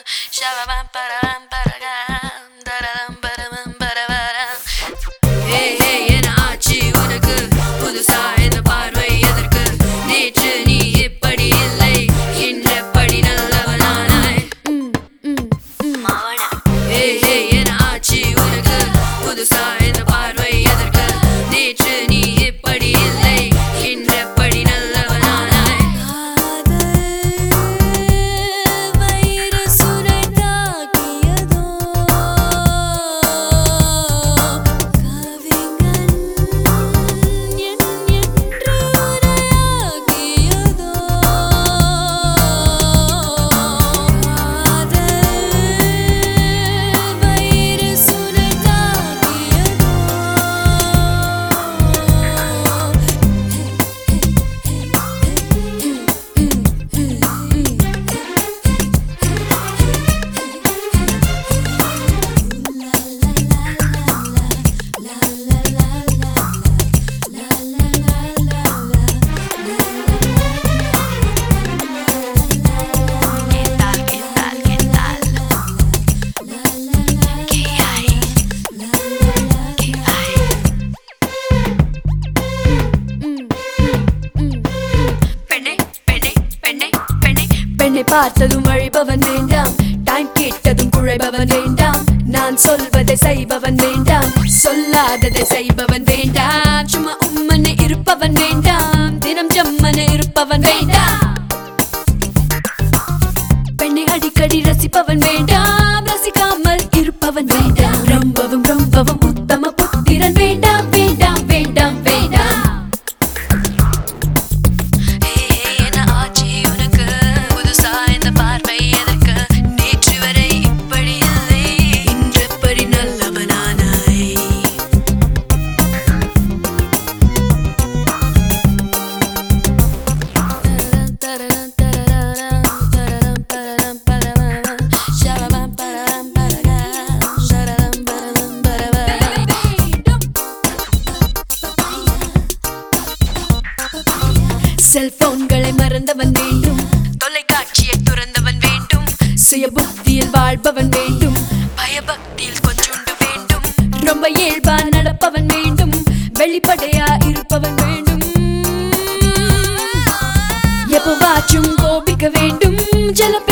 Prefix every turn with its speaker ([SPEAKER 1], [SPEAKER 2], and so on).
[SPEAKER 1] Shababam, parabam, paragam, darabam, barabam, barabaram. Hey, hey, என்ன ஆச்சு உனக்கு புதுசா இந்த பார்வை எதற்கு நேற்று நீ இப்படி இல்லை இன்றபடி நல்லவனானாய் Hey, hey, என்ன ஆச்சு உனக்கு புதுசா இந்த பார்வை எதற்கு நேற்று நீ இப்படி இல்லை இன்றபடி நல்லவனானாய் ¿Qué tal, qué tal, qué tal? ¿Qué hay? ¿Qué hay? பெண்ணே பெண்ணே பெண்ணே பெண்ணே
[SPEAKER 2] பெண்ணை பார்த்ததும் அழிபவன் வேண்டாம் டைம் கேட்டதும் குழைபவன் வேண்டாம் நான் சொல்வதை செய்பவன் வேண்டாம் சொல்லாததை செய்பவன் வேண்டாம் சும்மா உம்மனை இருப்பவன் வேண்டாம் தினம் ஜம்மனை இருப்பவன் வேண்டாம் பெண்ணை அடிக்கடி ரசிப்பவன் வேண்டாம் ரசிக்காமல் இருப்பவன் வேண்டாம் ரொம்பவும் ரொம்பவும் உத்தம புத்திரன் வேண்டாம் வேண்டாம் வேண்டாம் வேண்டாம்
[SPEAKER 1] என்ன ஆச்சு உனக்கு புதுசா இந்த பார்வை எதற்கு நேற்று வரை இப்படி இல்லை இன்றப்படி நல்லவனானாய்
[SPEAKER 2] செல்போன்களை மறந்தவன் வேண்டும்
[SPEAKER 1] தொலைக்காட்சியை துறந்தவன் வேண்டும்
[SPEAKER 2] சுய புத்தியில் வாழ்பவன் வேண்டும்
[SPEAKER 1] பயபக்தியில் கொஞ்சுண்டு வேண்டும்
[SPEAKER 2] ரொம்ப இயல்பா நடப்பவன் வேண்டும் வெளிப்படையா இருப்பவன் வேண்டும் எப்பவாச்சும் கோபிக்க வேண்டும் ஜல